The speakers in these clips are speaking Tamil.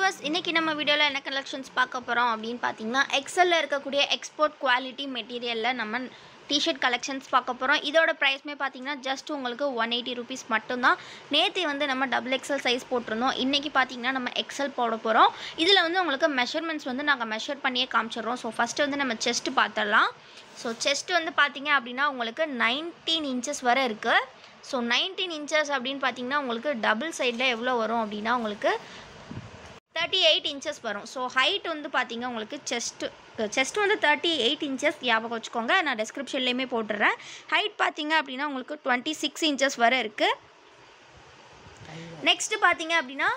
வியூவர்ஸ் இன்றைக்கி நம்ம வீடியோவில் என்ன கலெக்ஷன்ஸ் பார்க்க போகிறோம் அப்படின்னு பார்த்தீங்கன்னா எக்ஸலில் இருக்கக்கூடிய எக்ஸ்போர்ட் குவாலிட்டி மெட்டீரியலில் நம்ம டிஷர்ட் கலெக்ஷன்ஸ் பார்க்க போகிறோம் இதோட ப்ரைஸ்மே பார்த்தீங்கன்னா ஜஸ்ட் உங்களுக்கு ஒன் எயிட்டி ருபீஸ் மட்டும்தான் நேற்று வந்து நம்ம டபுள் எக்ஸல் சைஸ் போட்டிருந்தோம் இன்றைக்கி பார்த்தீங்கன்னா நம்ம எக்ஸல் போட போகிறோம் இதில் வந்து உங்களுக்கு மெஷர்மெண்ட்ஸ் வந்து நாங்கள் மெஷர் பண்ணியே காமிச்சிடுறோம் ஸோ ஃபஸ்ட்டு வந்து நம்ம செஸ்ட் பார்த்துடலாம் ஸோ செஸ்ட் வந்து பார்த்தீங்க அப்படின்னா உங்களுக்கு நைன்டீன் இன்ச்சஸ் வரை இருக்குது ஸோ நைன்டீன் இன்ச்சஸ் அப்படின்னு பார்த்தீங்கன்னா உங்களுக்கு டபுள் சைடில் எவ்வளோ வரும் அப்படின்னா உங்களுக்கு தேர்ட்டி எயிட் இன்ச்சஸ் வரும் ஸோ ஹைட் வந்து பார்த்தீங்க உங்களுக்கு செஸ்ட் செஸ்ட் வந்து தேர்ட்டி எயிட் இன்ச்சஸ் ஞாபகம் வச்சுக்கோங்க நான் டெஸ்கிரிப்ஷன்லேயுமே போட்டுடுறேன் ஹைட் பார்த்தீங்க அப்படின்னா உங்களுக்கு டுவெண்ட்டி சிக்ஸ் இன்ச்சஸ் வரை இருக்குது நெக்ஸ்ட்டு பார்த்தீங்க அப்படின்னா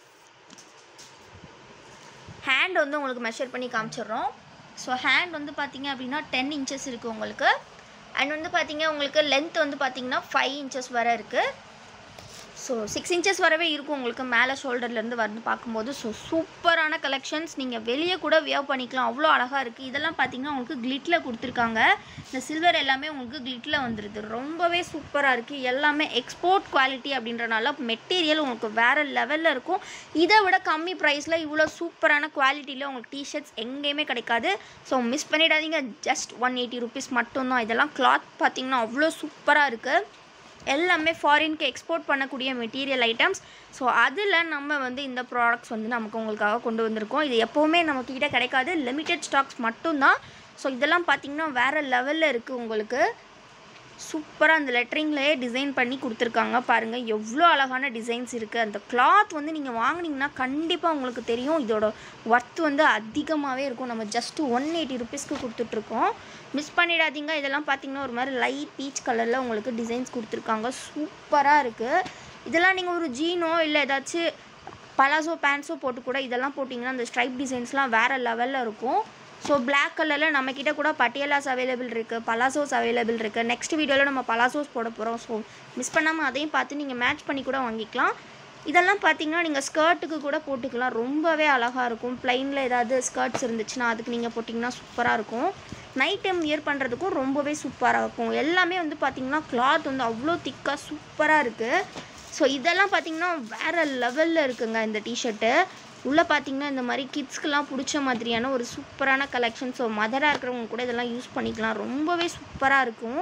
ஹேண்ட் வந்து உங்களுக்கு மெஷர் பண்ணி காமிச்சிடுறோம் ஸோ ஹேண்ட் வந்து பார்த்தீங்க அப்படின்னா டென் இன்ச்சஸ் இருக்குது உங்களுக்கு அண்ட் வந்து பார்த்தீங்க உங்களுக்கு லென்த் வந்து பார்த்தீங்கன்னா ஃபைவ் இன்ச்சஸ் வரை இருக்குது ஸோ சிக்ஸ் இன்ச்சஸ் வரவே இருக்கும் உங்களுக்கு மேலே ஷோல்டர்லேருந்து வந்து பார்க்கும்போது ஸோ சூப்பரான கலெக்ஷன்ஸ் நீங்கள் வெளியே கூட வியர் பண்ணிக்கலாம் அவ்வளோ அழகாக இருக்குது இதெல்லாம் பார்த்தீங்கன்னா உங்களுக்கு கிளிட்டில் கொடுத்துருக்காங்க இந்த சில்வர் எல்லாமே உங்களுக்கு கிளிட்டில் வந்துடுது ரொம்பவே சூப்பராக இருக்குது எல்லாமே எக்ஸ்போர்ட் குவாலிட்டி அப்படின்றனால மெட்டீரியல் உங்களுக்கு வேறு லெவலில் இருக்கும் இதை விட கம்மி ப்ரைஸில் இவ்வளோ சூப்பரான குவாலிட்டியில் உங்களுக்கு டிஷர்ட்ஸ் எங்கேயுமே கிடைக்காது ஸோ மிஸ் பண்ணிடாதீங்க ஜஸ்ட் ஒன் எயிட்டி ருபீஸ் மட்டும்தான் இதெல்லாம் கிளாத் பார்த்தீங்கன்னா அவ்வளோ சூப்பராக இருக்குது எல்லாமே ஃபாரின்க்கு எக்ஸ்போர்ட் பண்ணக்கூடிய மெட்டீரியல் ஐட்டம்ஸ் ஸோ அதில் நம்ம வந்து இந்த ப்ராடக்ட்ஸ் வந்து நமக்கு உங்களுக்காக கொண்டு வந்திருக்கோம் இது எப்போவுமே நம்மக்கிட்ட கிடைக்காது லிமிட்டெட் ஸ்டாக்ஸ் மட்டும்தான் ஸோ இதெல்லாம் பார்த்திங்கன்னா வேறு லெவலில் இருக்குது உங்களுக்கு சூப்பராக அந்த லெட்டரிங்லேயே டிசைன் பண்ணி கொடுத்துருக்காங்க பாருங்கள் எவ்வளோ அழகான டிசைன்ஸ் இருக்குது அந்த கிளாத் வந்து நீங்கள் வாங்குனீங்கன்னா கண்டிப்பாக உங்களுக்கு தெரியும் இதோட ஒர்த் வந்து அதிகமாகவே இருக்கும் நம்ம ஜஸ்ட்டு ஒன் எயிட்டி ருபீஸ்க்கு கொடுத்துட்ருக்கோம் மிஸ் பண்ணிடாதீங்க இதெல்லாம் பார்த்தீங்கன்னா ஒரு மாதிரி லைட் பீச் கலரில் உங்களுக்கு டிசைன்ஸ் கொடுத்துருக்காங்க சூப்பராக இருக்குது இதெல்லாம் நீங்கள் ஒரு ஜீனோ இல்லை ஏதாச்சும் பலாசோ பேண்ட்ஸோ போட்டு கூட இதெல்லாம் போட்டிங்கன்னா அந்த ஸ்ட்ரைப் டிசைன்ஸ்லாம் வேறு லெவலில் இருக்கும் ஸோ பிளாக் கலரில் நம்மக்கிட்ட கூட பட்டியலாஸ் அவைலபிள் இருக்குது பலாசோஸ் அவைலபிள் இருக்குது நெக்ஸ்ட் வீடியோவில் நம்ம பலாசோஸ் போட போகிறோம் ஸோ மிஸ் பண்ணாமல் அதையும் பார்த்து நீங்கள் மேட்ச் பண்ணி கூட வாங்கிக்கலாம் இதெல்லாம் பார்த்தீங்கன்னா நீங்கள் ஸ்கர்ட்டுக்கு கூட போட்டுக்கலாம் ரொம்பவே அழகாக இருக்கும் ப்ளைனில் ஏதாவது ஸ்கர்ட்ஸ் இருந்துச்சுன்னா அதுக்கு நீங்கள் போட்டிங்கன்னா சூப்பராக இருக்கும் நைட் டைம் வியர் பண்ணுறதுக்கும் ரொம்பவே சூப்பராக இருக்கும் எல்லாமே வந்து பார்த்திங்கன்னா கிளாத் வந்து அவ்வளோ திக்காக சூப்பராக இருக்குது ஸோ இதெல்லாம் பார்த்திங்கன்னா வேறு லெவலில் இருக்குங்க இந்த டிஷர்ட்டு உள்ளே பார்த்தீங்கன்னா இந்த மாதிரி கிட்ஸ்க்கெலாம் பிடிச்ச மாதிரியான ஒரு சூப்பரான கலெக்ஷன் ஸோ மதராக இருக்கிறவங்க கூட இதெல்லாம் யூஸ் பண்ணிக்கலாம் ரொம்பவே சூப்பராக இருக்கும்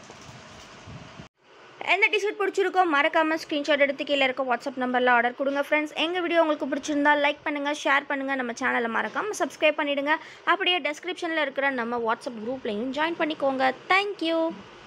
எந்த டிஷர்ட் பிடிச்சிருக்கோ மறக்காமல் ஸ்க்ரீன்ஷாட் எடுத்து கீழே இருக்க வாட்ஸ்அப் நம்பரில் ஆர்டர் கொடுங்க ஃப்ரெண்ட்ஸ் எங்கள் வீடியோ உங்களுக்கு பிடிச்சிருந்தா லைக் பண்ணுங்கள் ஷேர் பண்ணுங்கள் நம்ம சேனலை மறக்காமல் சப்ஸ்கிரைப் பண்ணிவிடுங்க அப்படியே டெஸ்கிரிப்ஷனில் இருக்கிற நம்ம வாட்ஸ்அப் குரூப்லையும் ஜாயின் பண்ணிக்கோங்க தேங்க்யூ